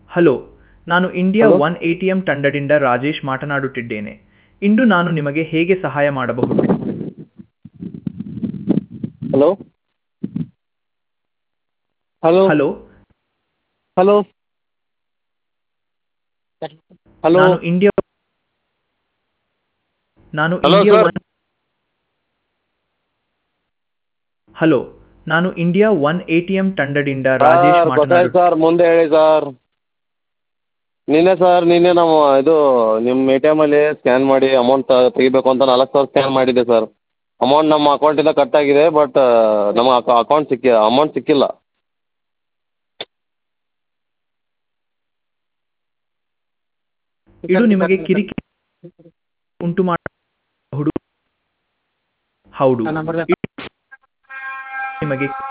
Hello ನಾನು India Hello? One A T M ತಂಡದಿಂದ ರಾಜೇಶ್ ಮಾತನಾಡುತ್ತಿದ್ದೇನೆ ಇಂದು ನಾನು ನಿಮಗೆ ಹೇಗೆ ಸಹಾಯ ಮಾಡಬಹುದು hello hello hello hello hello ನಾನು ಇಂಡಿಯಾ ನಾನು Hello, India sir. One hello ನಾನು India one A T M ತಂಡದಿಂದ ರಾಜೇಶ್ ಸರ್ ಗೊತ್ತಾಯ್ತು ಮಾತನಾಡು ಸರ್ ಮುಂದೆ ಹೇಳಿ ಸರ್ ನಿನ್ನೆ ಸರ್ ನಿನ್ನೆ ನಾವು ಇದು ನಿಮ್ಮ ಎ ಟಿ ಎಮಲ್ಲಿ ಸ್ಕ್ಯಾನ್ ಮಾಡಿ ಅಮೌಂಟ್ ತೆಗಿಬೇಕು ಅಂತ ನಾಲ್ಕು ಸಾವಿರ ಸ್ಕ್ಯಾನ್ ಮಾಡಿದ್ದೆ ಸರ್ ಅಮೌಂಟ್ ನಮ್ಮ ಅಕೌಂಟಿಂದ ಕಟ್ ಆಗಿದೆ ಬಟ್ ನಮ್ಮ ಅಕೌಂಟ್ ಸಿಕ್ಕಿ ಅಮೌಂಟ್ ಸಿಕ್ಕಿಲ್ಲ ಇದು ನಿಮಗೆ ಕಿರಿಕಿರಿ ಉಂಟು ಮಾಡಬಹುದು ಹೌದು ಇದು ನಿಮಗೆ